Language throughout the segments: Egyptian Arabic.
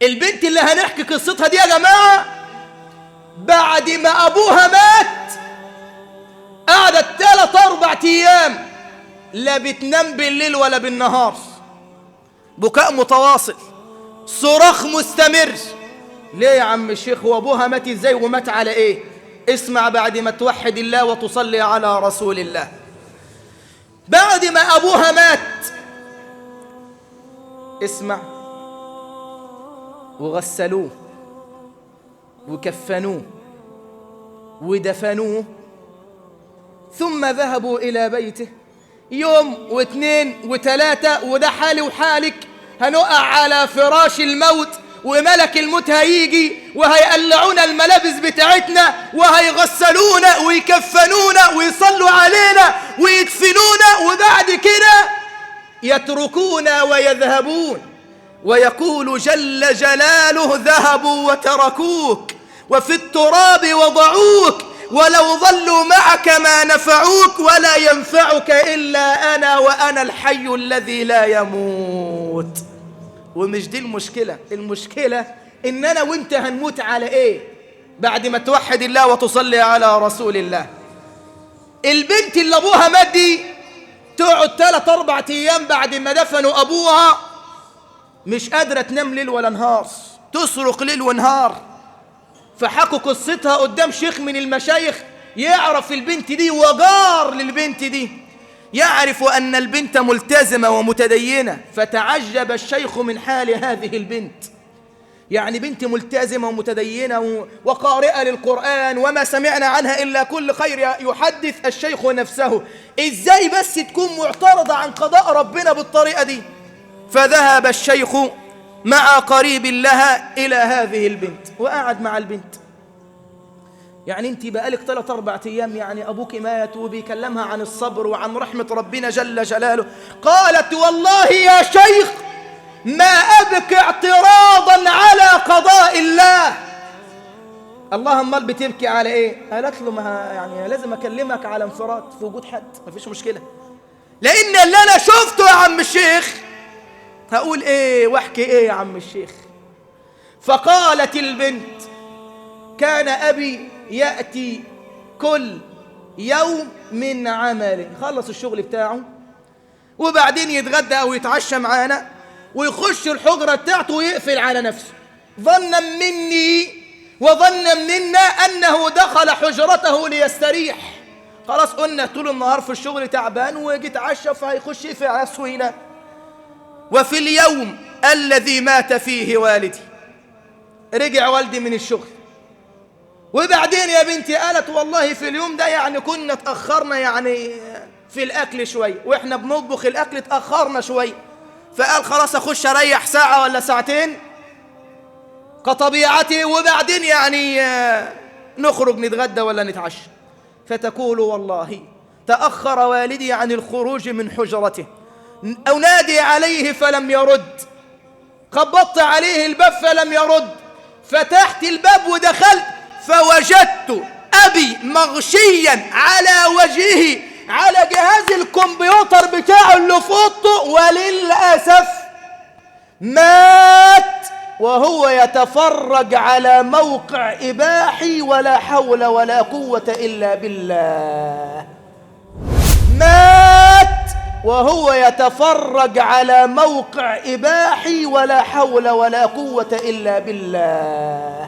البنت اللي هنحكي قصتها دي يا جماعة بعد ما أبوها مات قعدت ثلاث أربع أيام لا بتنام بالليل ولا بالنهار بكاء متواصل صراخ مستمر ليه يا عم الشيخ هو أبوها مات إزاي ومات على إيه اسمع بعد ما توحد الله وتصلي على رسول الله بعد ما أبوها مات اسمع وغسلوه وكفنوه ودفنوه ثم ذهبوا إلى بيته يوم واثنين وثلاثة وده حالي وحالك هنقع على فراش الموت وملك الموت هيجي وهيقلعونا الملابس بتاعتنا وهيغسلونا ويكفنونا ويصلوا علينا ويدفنونا وبعد كده يتركونا ويذهبون ويقول جل جلاله ذهبوا وتركوك وفي التراب وضعوك ولو ظلوا معك ما نفعوك ولا ينفعك إلا أنا وأنا الحي الذي لا يموت ومش دي المشكلة المشكلة إن أنا وإنت هنموت على إيه بعد ما توحد الله وتصلي على رسول الله البنت اللي أبوها مات دي تقعد ثلاث أربع أيام بعد ما دفنوا أبوها مش قادرة تنام ليل ولا نهار تصرخ ليل ونهار فحكوا قصتها قدام شيخ من المشايخ يعرف البنت دي وجار للبنت دي يعرف أن البنت ملتزمة ومتدينة فتعجب الشيخ من حال هذه البنت يعني بنت ملتزمة ومتدينة وقارئة للقرآن وما سمعنا عنها إلا كل خير يحدث الشيخ نفسه إزاي بس تكون معترضة عن قضاء ربنا بالطريقة دي فذهب الشيخ مع قريب لها إلى هذه البنت وقعد مع البنت يعني انت بقالك ثلاث اربع ايام يعني ابوك مات وبيكلمها عن الصبر وعن رحمه ربنا جل جلاله قالت والله يا شيخ ما ابكي اعتراضا على قضاء الله اللهم امال بتبكي على ايه قالت له ما يعني لازم اكلمك على انفراد في وجود حد مفيش مشكله لان اللي انا شفته يا عم الشيخ هقول ايه واحكي ايه يا عم الشيخ فقالت البنت كان ابي ياتي كل يوم من عمله خلص الشغل بتاعه وبعدين يتغدى او يتعشى معانا ويخش الحجره بتاعته ويقفل على نفسه ظنا مني وظنا منا انه دخل حجرته ليستريح خلاص قلنا طول النهار في الشغل تعبان ويجي يتعشى فهيخش يقفل على نفسه وينام وفي اليوم الذي مات فيه والدي رجع والدي من الشغل وبعدين يا بنتي قالت والله في اليوم ده يعني كنا اتأخرنا يعني في الأكل شوية وإحنا بنطبخ الأكل اتأخرنا شوية فقال خلاص أخش أريح ساعة ولا ساعتين كطبيعتي وبعدين يعني نخرج نتغدى ولا نتعشى فتقول والله تأخر والدي عن الخروج من حجرته أنادي عليه فلم يرد خبطت عليه الباب فلم يرد فتحت الباب ودخلت فوجدت أبي مغشيا على وجهه على جهاز الكمبيوتر بتاعه اللي في اوضته وللأسف مات وهو يتفرج على موقع إباحي ولا حول ولا قوة إلا بالله مات وهو يتفرج على موقع إباحي ولا حول ولا قوة إلا بالله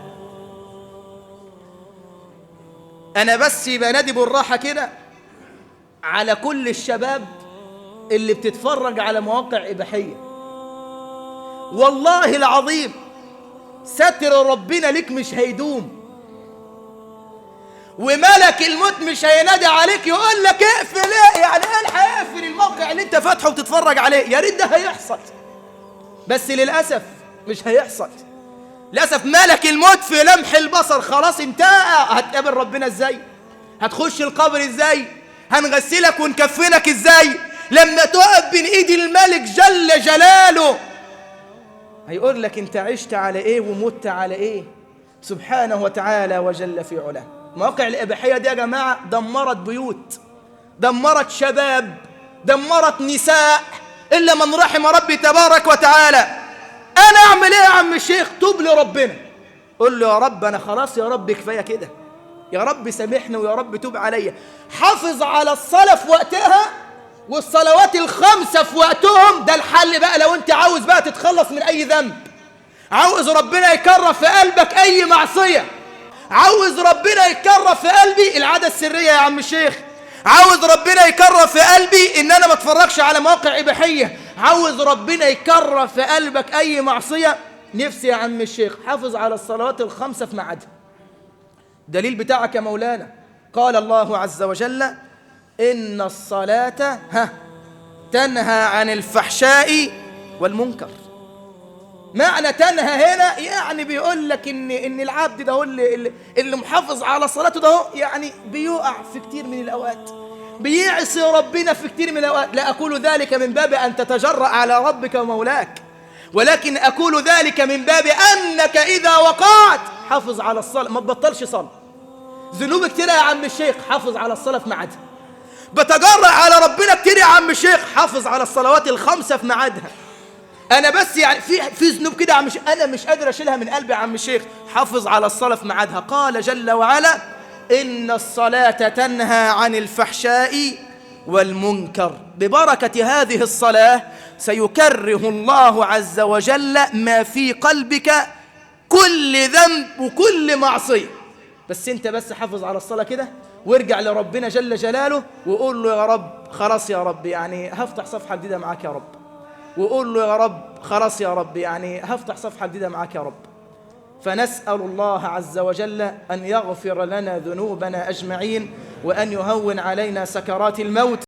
أنا بس بنادي بالراحة كده على كل الشباب اللي بتتفرج على مواقع إباحية والله العظيم ستر ربنا لك مش هيدوم وملك الموت مش هينادي عليك يقول لك اقفل ايه يعني ايه هيقفل الموقع اللي انت فاتحه وتتفرج عليه يا ريت ده هيحصل بس للاسف مش هيحصل للاسف ملك الموت في لمح البصر خلاص انتهى هتقابل ربنا ازاي هتخش القبر ازاي هنغسلك ونكفنك ازاي لما تقف بين ايد الملك جل جلاله هيقول لك انت عشت على ايه ومت على ايه سبحانه وتعالى وجل في علاه مواقع الإباحية دي يا جماعة دمرت بيوت دمرت شباب دمرت نساء إلا من رحم ربي تبارك وتعالى انا اعمل ايه يا عم الشيخ توب لربنا قول له يا رب انا خلاص يا رب كفايه كده يا رب سامحني ويا رب توب عليا حافظ على الصلاه في وقتها والصلوات الخمسه في وقتهم ده الحل بقى لو انت عاوز بقى تتخلص من اي ذنب عاوز ربنا يكرر في قلبك اي معصيه عاوز ربنا يكرر في قلبي العاده السريه يا عم الشيخ عاوز ربنا يكرر في قلبي ان انا ما اتفرجش على مواقع اباحيه عاوز ربنا يكرر في قلبك اي معصيه نفسي يا عم الشيخ حافظ على الصلوات الخمسه في ميعادها دليل بتاعك يا مولانا قال الله عز وجل ان الصلاه ها تنهى عن الفحشاء والمنكر معنى تنهى هنا يعني بيقول لك ان ان العبد ده هو اللي, اللي, اللي محافظ على صلاته ده هو يعني بيقع في كتير من الاوقات بيعصي ربنا في كتير من الاوقات لا اقول ذلك من باب ان تتجرأ على ربك ومولاك ولكن اقول ذلك من باب انك اذا وقعت حافظ على الصلاه ما تبطلش صلاه ذنوب كتير يا عم الشيخ حافظ على الصلاه في ميعادها بتجرأ على ربنا كتير يا عم الشيخ حافظ على الصلوات الخمسه في ميعادها انا بس يعني في في ذنوب كده يا عم الشيخ انا مش قادر اشيلها من قلبي يا عم الشيخ حافظ على الصلاه في ميعادها قال جل وعلا ان الصلاه تنهى عن الفحشاء والمنكر ببركه هذه الصلاه سيكره الله عز وجل ما في قلبك كل ذنب وكل معصيه بس انت بس حافظ على الصلاه كده وارجع لربنا جل جلاله وقول له يا رب خلاص يا رب يعني هفتح صفحه جديده معاك يا رب وقول له يا رب خلاص يا رب يعني هفتح صفحة جديدة معاك يا رب فنسأل الله عز وجل أن يغفر لنا ذنوبنا أجمعين وأن يهون علينا سكرات الموت